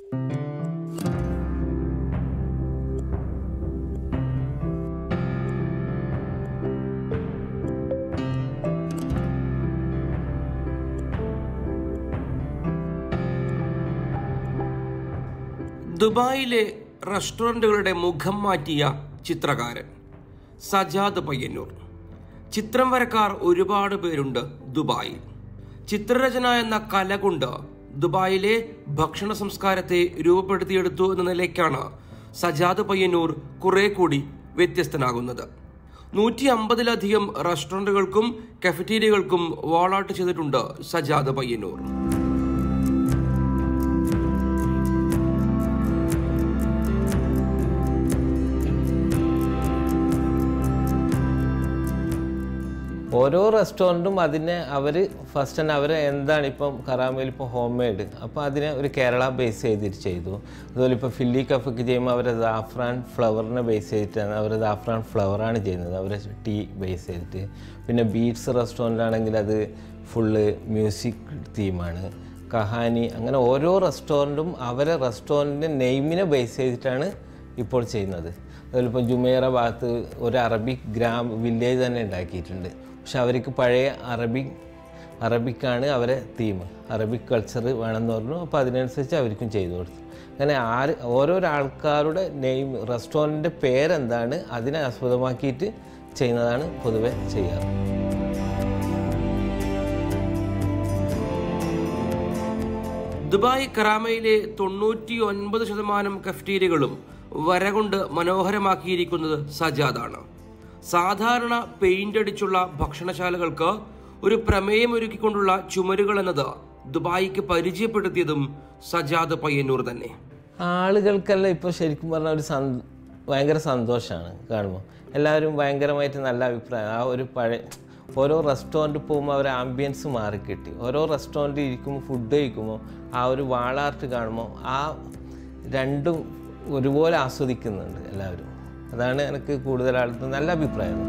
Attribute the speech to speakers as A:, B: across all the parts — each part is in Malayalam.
A: ദുബായിലെ റെസ്റ്റോറൻറ്റുകളുടെ മുഖം മാറ്റിയ ചിത്രകാരൻ സജാദ് പയ്യന്നൂർ ചിത്രം വരക്കാർ ഒരുപാട് പേരുണ്ട് ദുബായിൽ ചിത്രരചന എന്ന കല കൊണ്ട് ദുബായിലെ ഭക്ഷണ സംസ്കാരത്തെ രൂപപ്പെടുത്തിയെടുത്തു എന്ന നിലയ്ക്കാണ് സജാദ് പയ്യന്നൂർ കുറെ കൂടി വ്യത്യസ്തനാകുന്നത് നൂറ്റി അമ്പതിലധികം റെസ്റ്റോറൻറ്റുകൾക്കും കഫറ്റീരിയകൾക്കും വാളൗട്ട് ചെയ്തിട്ടുണ്ട് സജാദ് പയ്യന്നൂർ
B: ഓരോ റെസ്റ്റോറൻറ്റും അതിനെ അവർ ഫസ്റ്റ് തന്നെ അവർ എന്താണ് ഇപ്പം കറാമയിൽ ഇപ്പോൾ ഹോം മെയ്ഡ് അപ്പോൾ അതിനെ ഒരു കേരള ബേസ് ചെയ്തിട്ട് ചെയ്തു അതുപോലെ ഇപ്പോൾ ഫില്ലി കഫൊക്കെ ചെയ്യുമ്പോൾ അവർ ദാഫ്രാൻ ഫ്ലവറിനെ ബേസ് ചെയ്തിട്ടാണ് അവർ ദാഫ്രാൻ ഫ്ലവറാണ് ചെയ്യുന്നത് അവർ ടീ ബേസ് ചെയ്തിട്ട് പിന്നെ ബീറ്റ്സ് റെസ്റ്റോറൻ്റ് ആണെങ്കിൽ അത് ഫുള്ള് മ്യൂസിക് തീമാണ് കഹാനി അങ്ങനെ ഓരോ റെസ്റ്റോറൻറ്റും അവരെ റെസ്റ്റോറൻറ്റിൻ്റെ നെയിമിനെ ബേസ് ചെയ്തിട്ടാണ് ഇപ്പോൾ ചെയ്യുന്നത് അതുപോലെ ഇപ്പോൾ ജുമേറ ഭാഗത്ത് ഒരു അറബിക് ഗ്രാം വില്ലേജ് തന്നെ ഉണ്ടാക്കിയിട്ടുണ്ട് പക്ഷെ അവർക്ക് പഴയ അറബിക് അറബിക്കാണ് അവരെ തീം അറബിക് കൾച്ചർ വേണമെന്ന് പറഞ്ഞു അപ്പോൾ അതിനനുസരിച്ച് അവർക്കും ചെയ്തു കൊടുത്തു അങ്ങനെ ആര് ഓരോരോ ആൾക്കാരുടെ നെയിം റെസ്റ്റോറൻറ്റിൻ്റെ പേരെന്താണ് അതിനെ ആസ്പദമാക്കിയിട്ട് ചെയ്യുന്നതാണ് പൊതുവെ ചെയ്യാറ്
A: ദുബായ് കറാമയിലെ തൊണ്ണൂറ്റി ഒൻപത് ശതമാനം കഫ്റ്റീരിയകളും വര കൊണ്ട് മനോഹരമാക്കിയിരിക്കുന്നത് സജാദാണ് സാധാരണ പെയിന്റ് അടിച്ചുള്ള ഭക്ഷണശാലകൾക്ക് ഒരു പ്രമേയം ഒരുക്കിക്കൊണ്ടുള്ള ചുമരുകൾ എന്നത് ദുബായിക്ക് പരിചയപ്പെടുത്തിയതും സജാദ് പയ്യന്നൂർ തന്നെ
B: ആളുകൾക്കെല്ലാം ഇപ്പോൾ ശരിക്കും പറഞ്ഞാൽ ഒരു സന് ഭയങ്കര സന്തോഷമാണ് കാണുമ്പോൾ എല്ലാവരും ഭയങ്കരമായിട്ട് നല്ല അഭിപ്രായം ആ ഒരു പഴയ ഓരോ റെസ്റ്റോറൻറ്റ് പോകുമ്പോൾ അവർ ആംബിയൻസ് മാറിക്കിട്ടി ഓരോ റെസ്റ്റോറൻറ്റിൽ ഇരിക്കുമ്പോൾ ഫുഡ് കഴിക്കുമ്പോൾ ആ ഒരു വാളാർട്ട് കാണുമ്പോൾ ആ രണ്ടും ഒരുപോലെ ആസ്വദിക്കുന്നുണ്ട് എല്ലാവരും അതാണ് എനിക്ക് കൂടുതൽ ആൾക്ക് നല്ല അഭിപ്രായം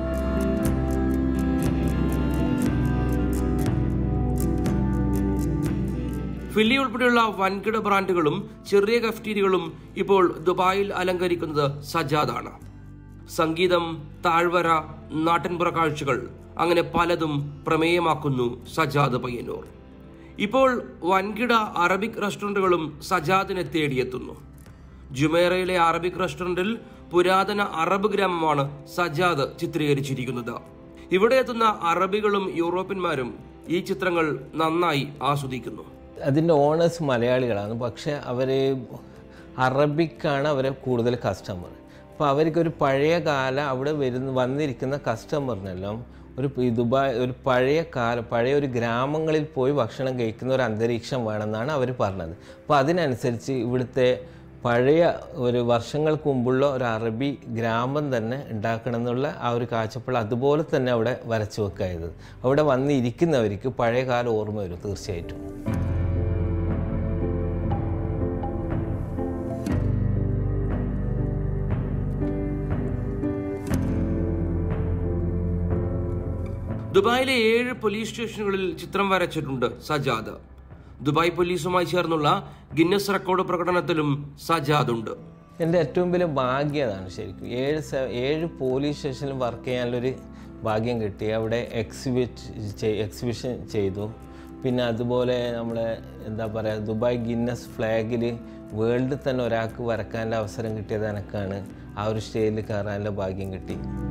A: ഫില്ലി ഉൾപ്പെടെയുള്ള വൻകിട ബ്രാൻഡുകളും ചെറിയ കഫ്റ്റീരിയകളും ഇപ്പോൾ ദുബായിൽ അലങ്കരിക്കുന്നത് സജാദാണ് സംഗീതം താഴ്വര നാട്ടിൻപുറ കാഴ്ചകൾ അങ്ങനെ പലതും പ്രമേയമാക്കുന്നു സജാദ് പയ്യന്നൂർ ഇപ്പോൾ വൻകിട അറബിക് റെസ്റ്റോറൻറ്റുകളും സജാദിനെ തേടിയെത്തുന്നു ജുമേറയിലെ അറബിക് റെസ്റ്റോറൻറ്റിൽ പുരാതന അറബ് ഗ്രാമമാണ് സജാദ് ചിത്രീകരിച്ചിരിക്കുന്നത് ഇവിടെ എത്തുന്ന അറബികളും യൂറോപ്യന്മാരും ഈ ചിത്രങ്ങൾ നന്നായി ആസ്വദിക്കുന്നു
B: അതിൻ്റെ ഓണേഴ്സ് മലയാളികളാണ് പക്ഷേ അവർ അറബിക്കാണ് അവരെ കൂടുതൽ കസ്റ്റമർ അപ്പോൾ അവർക്കൊരു പഴയ കാല അവിടെ വരുന്ന വന്നിരിക്കുന്ന കസ്റ്റമറിനെല്ലാം ഒരു ഈ ദുബായ് ഒരു പഴയ കാല പഴയ ഒരു ഗ്രാമങ്ങളിൽ പോയി ഭക്ഷണം കഴിക്കുന്ന ഒരു അന്തരീക്ഷം വേണമെന്നാണ് അവർ പറഞ്ഞത് അപ്പോൾ അതിനനുസരിച്ച് ഇവിടുത്തെ പഴയ ഒരു വർഷങ്ങൾക്ക് മുമ്പുള്ള ഒരു അറബി ഗ്രാമം തന്നെ ഉണ്ടാക്കണം എന്നുള്ള ആ ഒരു കാഴ്ചപ്പാട് അതുപോലെ തന്നെ അവിടെ വരച്ചു വെക്കായത് അവിടെ വന്നിരിക്കുന്നവർക്ക് പഴയ കാലം ഓർമ്മ വരും തീർച്ചയായിട്ടും
A: ദുബായിലെ ഏഴ് പോലീസ് സ്റ്റേഷനുകളിൽ ചിത്രം വരച്ചിട്ടുണ്ട് സജാദ് ദുബായ് പോലീസുമായി ചേർന്നുള്ള ഗിന്നസ് റെക്കോർഡ് പ്രകടനത്തിലും സജാദ് ഉണ്ട്
B: എൻ്റെ ഏറ്റവും വലിയ ഭാഗ്യം അതാണ് ശരിക്കും ഏഴ് സെ- ഏഴ് പോലീസ് സ്റ്റേഷനിൽ വർക്ക് ചെയ്യാനുള്ളൊരു ഭാഗ്യം കിട്ടി അവിടെ എക്സിബിറ്റ് എക്സിബിഷൻ ചെയ്തു പിന്നെ അതുപോലെ നമ്മളെ എന്താ പറയുക ദുബായ് ഗിന്നസ് ഫ്ലാഗിൽ വേൾഡിൽ തന്നെ ഒരാൾക്ക് വരക്കാനുള്ള അവസരം കിട്ടിയത് എനക്കാണ് ആ ഒരു സ്റ്റേജിൽ കയറാനുള്ള ഭാഗ്യം കിട്ടി